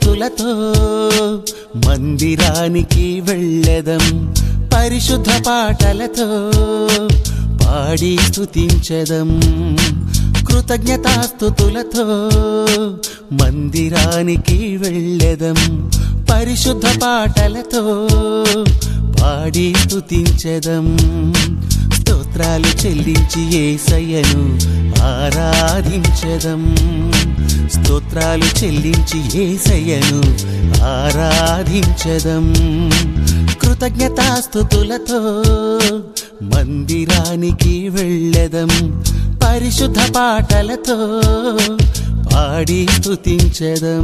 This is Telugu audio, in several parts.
స్థుతులతో మందిరానికి వెళ్ళెదం పరిశుద్ధ పాటలతో పాడి స్థుతించదం కృతజ్ఞతాస్థుతులతో మందిరానికి వెళ్ళెదం పరిశుద్ధ పాటలతో పాడి స్థుతించదం స్తోత్రాలు చెల్లించి ఏసయ్యను ఆరాధించదం స్తోత్రాలు చెల్లించి ఏసయ్యను ఆరాధించదం కృతజ్ఞతాస్థుతులతో మందిరానికి వెళ్ళెదం పరిశుద్ధ పాటలతో పాడి స్థుతించదం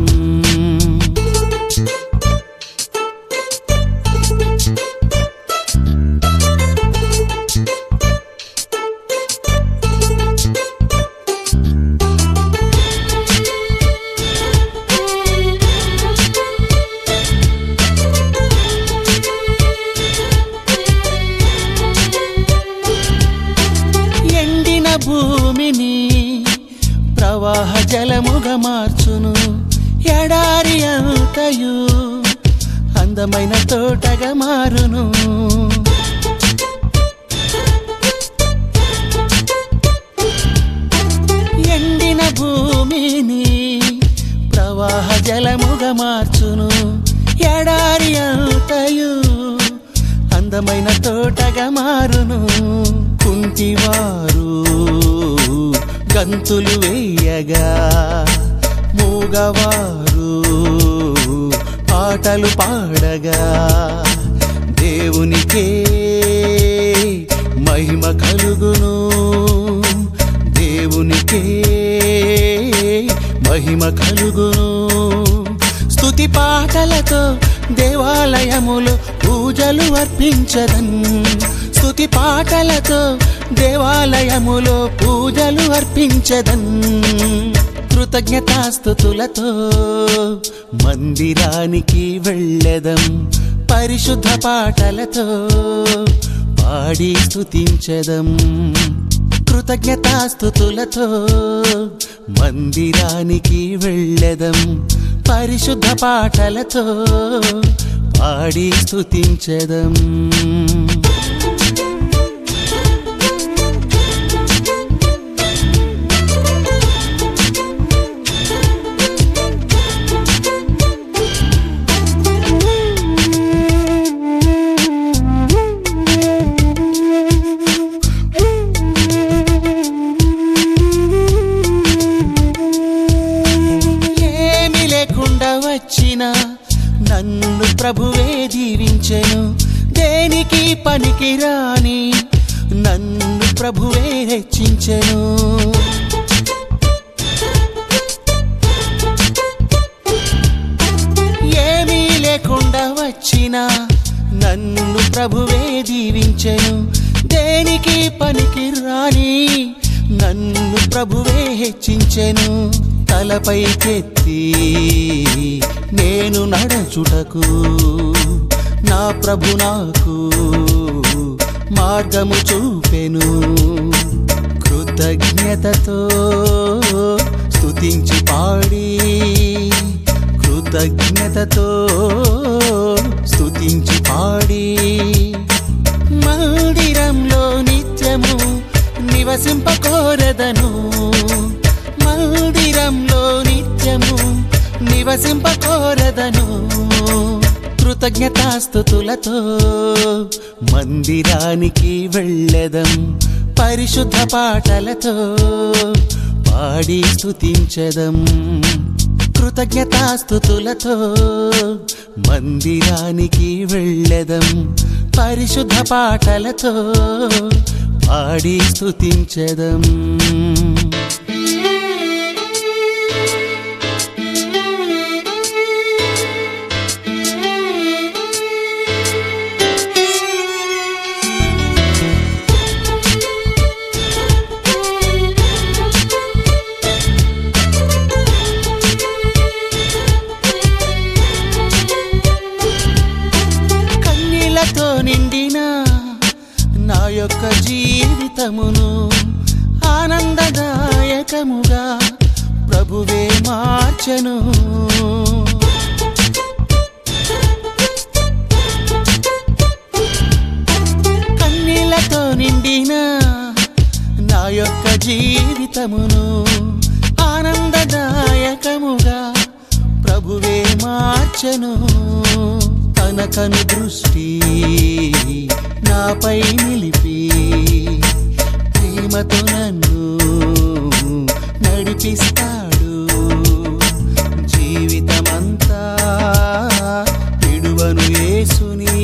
ఎండిన భూమిని ప్రవాహ జలముగా మార్చును ఎడారి అంతయు అందమైన తోటగా మారును ఎండిన భూమిని ప్రవాహ జలముగా మార్చును ఎడారి అంతయు అందమైన తోటగా మారును కుంటివారు గంతులు వేయగా మూగవారు పాటలు పాడగా దేవునికే మహిమ కలుగును దేవునికే మహిమ కలుగును స్తుతి పాటలతో దేవాలయములు పూజలు అర్పించదన్ స్తుతి పాటలతో దేవాలయములో పూజలు అర్పించదన్ కృతజ్ఞతాస్థుతులతో మందిరానికి వెళ్ళెదం పరిశుద్ధ పాటలతో పాడి స్థుతించదం కృతజ్ఞతాస్థుతులతో మందిరానికి వెళ్ళెదం పరిశుద్ధ పాటలతో పాడి స్థుతించదం ఏమి లేకుండా వచ్చిన నన్ను ప్రభువే దీవించెను దేనికి పనికి రాని నన్ను ప్రభువే హెచ్చించెను ఏమీ లేకుండా వచ్చిన నన్ను ప్రభువే దీవించెను దేనికి పనికి రాని నన్ను ప్రభువే హెచ్చించెను తలపైకెత్తి నేను నడచుటకు నా ప్రభు నాకు మార్గము చూపెను కృతజ్ఞతతో స్తుతించి పాడి కృతజ్ఞతతో స్తుతించి పాడి మందిరంలో నిత్యము నివసింపకోరదను మందిరంలో నిత్యము నివసింపకోరదను కృతజ్ఞతాస్థుతులతో మందిరానికి వెళ్ళెదం పరిశుద్ధ పాటలతో పాడి స్థుతించదం కృతజ్ఞతాస్థుతులతో మందిరానికి వెళ్ళెదం పరిశుద్ధ పాటలతో పాడి స్థుతించదం కన్నీళ్లతో నిండిన నా యొక్క జీవితమును ఆనందదాయకముగా ప్రభువే మార్చను నిండిన నా యొక్క జీవితమును ఆనందదాయకముగా ప్రభువే మార్చెను తన కను దృష్టి నాపై నిలిపి ప్రేమతో నన్ను నడిపిస్తాడు జీవితమంతా విడువను యేసుని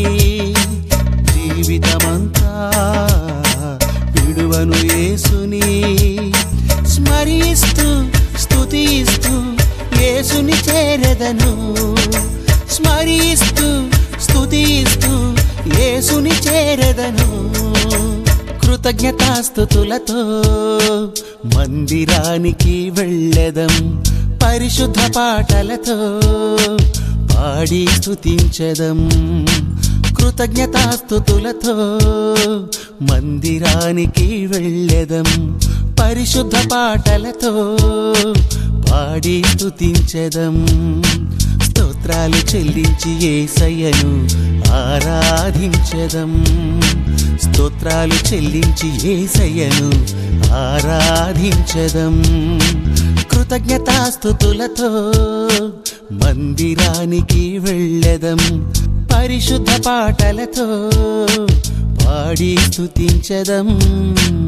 జీవితమంతా విడువను యేసుని స్మరిస్తూ స్తుతిస్తూ యేసుని చేరెదను స్మరిస్తూ స్తుతిస్తూ యేసుని చేరెదను కృతజ్ఞతాస్థుతులతో మందిరానికి వెళ్ళెదం పరిశుద్ధ పాటలతో పాడి స్తుతించదం కృతజ్ఞతాస్థుతులతో మందిరానికి వెళ్ళెదం పరిశుద్ధ పాటలతో పాడి స్తుతించదం స్తోత్రాలు చెల్లించి ఏసయ్యను ఆరాధించదం స్తోత్రాలు చెల్లించి ఏసయ్యను ఆరాధించదం కృతజ్ఞతాస్థుతులతో మందిరానికి వెళ్ళెదం పరిశుద్ధ పాటలతో పాడి స్తుతించదం